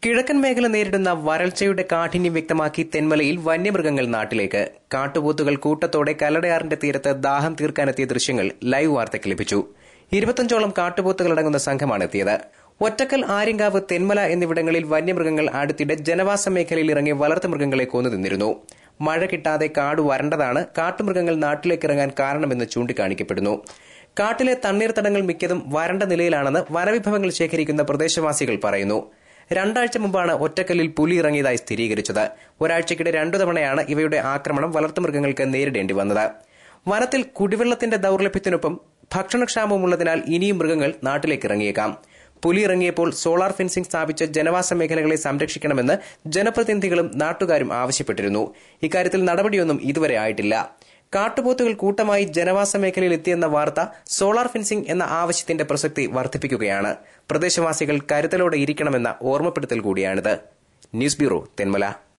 കിഴക്കൻ മേഖല നേരിടുന്ന വരൾച്ചയുടെ കാഠിന്യം വ്യക്തമാക്കി തെന്മലയിൽ വന്യമൃഗങ്ങൾ നാട്ടിലേക്ക് കാട്ടുപോത്തുകൾ കൂട്ടത്തോടെ കല്ലടയാറിന്റെ തീരത്ത് ദാഹം തീർക്കാനെത്തിയ ദൃശ്യങ്ങൾ ലൈവ് വാർത്തയ്ക്ക് ലഭിച്ചു ഇരുപത്തഞ്ചോളം കാട്ടുപോത്തുകളടങ്ങുന്ന സംഘമാണ് എത്തിയത് ഒറ്റക്കൽ ആര്യങ്കാവ് തെന്മല എന്നിവിടങ്ങളിൽ വന്യമൃഗങ്ങൾ അടുത്തിടെ ജനവാസ മേഖലയിൽ ഇറങ്ങി വളർത്തുമൃഗങ്ങളെ കൊന്നു നിന്നിരുന്നു മഴ കിട്ടാതെ കാട് വരണ്ടതാണ് കാട്ടുമൃഗങ്ങൾ നാട്ടിലേക്ക് ഇറങ്ങാൻ കാരണമെന്ന് ചൂണ്ടിക്കാണിക്കപ്പെടുന്നു കാട്ടിലെ തണ്ണീർത്തടങ്ങൾ മിക്കതും വരണ്ട നിലയിലാണെന്ന് വനവിഭവങ്ങൾ ശേഖരിക്കുന്ന പ്രദേശവാസികൾ പറയുന്നു രണ്ടാഴ്ച മുമ്പാണ് ഒറ്റക്കല്ലിൽ പുലി ഇറങ്ങിയതായി സ്ഥിരീകരിച്ചത് ഒരാഴ്ചക്കിടെ രണ്ടു തവണയാണ് ഇവയുടെ ആക്രമണം വളർത്തുമൃഗങ്ങൾക്ക് നേരിടേണ്ടി വന്നത് വനത്തിൽ കുടിവെള്ളത്തിന്റെ ദൌർലഭ്യത്തിനൊപ്പം ഭക്ഷണക്ഷാമമുള്ളതിനാൽ ഇനിയും മൃഗങ്ങൾ നാട്ടിലേക്ക് ഇറങ്ങിയേക്കാം പുലി ഇറങ്ങിയപ്പോൾ സോളാർ ഫെൻസിംഗ് സ്ഥാപിച്ച് ജനവാസ മേഖലകളെ സംരക്ഷിക്കണമെന്ന് ജനപ്രതിനിധികളും നാട്ടുകാരും ആവശ്യപ്പെട്ടിരുന്നു ഇക്കാര്യത്തിൽ നടപടിയൊന്നും ഇതുവരെ ആയിട്ടില്ല കാട്ടുപോത്തുകൾ കൂട്ടമായി ജനവാസ മേഖലയിൽ എത്തിയെന്ന വാർത്ത സോളാർ ഫെൻസിംഗ് എന്ന ആവശ്യത്തിന്റെ പ്രസക്തി വർദ്ധിപ്പിക്കുകയാണ് പ്രദേശവാസികൾ കരുതലോടെ ഇരിക്കണമെന്ന ഓർമ്മപ്പെടുത്തൽ കൂടിയാണിത് ന്യൂസ് ബ്യൂറോ തെന്മല